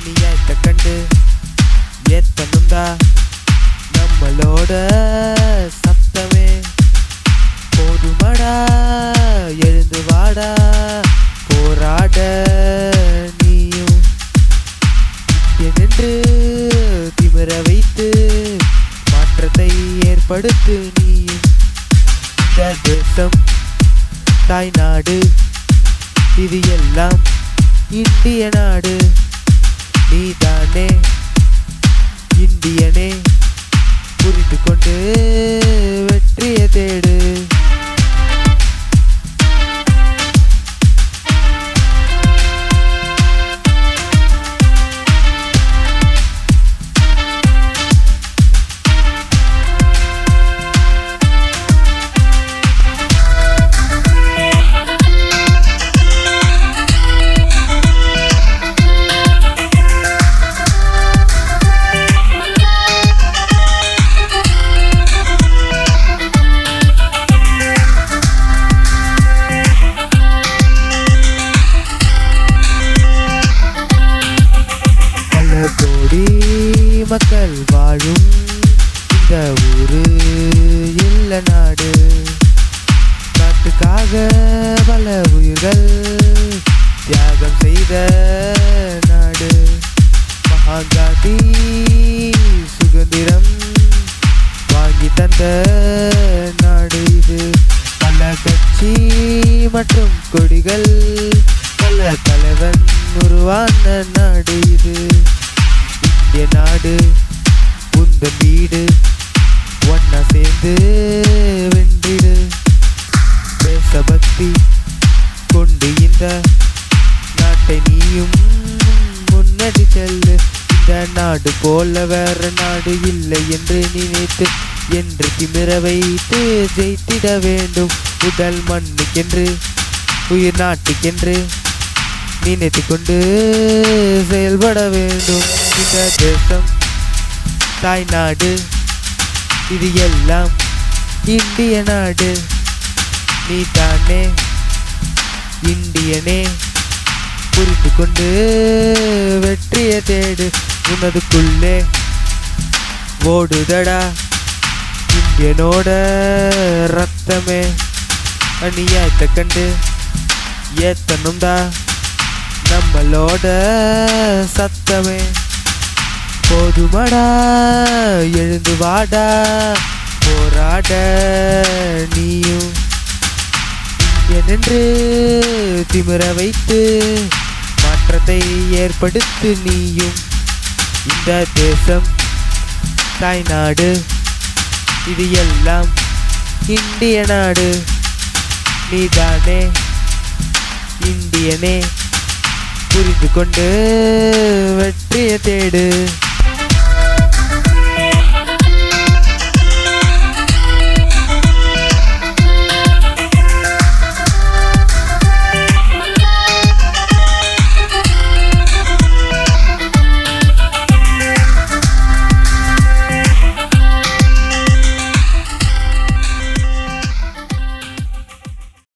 அநியாயத்தை கண்டு ஏத்தனும்டா நம்மளோட சத்தமே போதுமடா எழுந்து வாடா போராட நீயும் இங்கே நின்று திமிர வைத்து மாற்றத்தை ஏற்படுத்து நீயும் இந்த தேசம் தாய்நாடு இது எல்லாம் இந்திய நாடு நீதானே இந்தியனே புரிந்து கொண்டு வெற்றியை தேடு பல கோடி மக்கள் வாழும் இந்த ஊரு இல்ல நாடு நாட்டுக்காக பல உயிர்கள் தியாகம் செய்த நாடு மகாகாந்தி சுதந்திரம் வாங்கி தந்த நாடு இது பல கட்சி மற்றும் கொடிகள் பல தலைவன் உருவான நாடு இது இந்திய நாடு உந்தன் வீடு ஒன்னா சேர்ந்து வென்றிடு தேசபக்தி கொண்டு இந்த நாட்டை நீயும் முன்னடி செல்லு இந்த நாடு போல வேற நாடு இல்லை என்று நினைத்து என்று திமிர வைத்து ஜெயித்திட வேண்டும் உடல் மண்ணுக்கென்று உயிர் நாட்டுக்கென்று நினைத்து கொண்டு செயல்பட வேண்டும் இந்த தேசம் தாய்நாடு இது எல்லாம் இந்திய நாடு நீ தானே இந்தியனே புரிந்து கொண்டு வெற்றியை தேடு உனதுக்குள்ளே ஓடுதடா இந்தியனோட ரத்தமே அநியாயத்தை கண்டு ஏத்தனும்டா நம்மளோட சத்தமே போதுமடா எழுந்து வாடா போராட நீயும் இங்கே நின்று திமிர வைத்து மாற்றத்தை ஏற்படுத்து நீயும் இந்த தேசம் தாய்நாடு இது எல்லாம் இந்திய நாடு நீதானே இந்தியனே புரிந்து கொண்டு வெற்றியை தேடு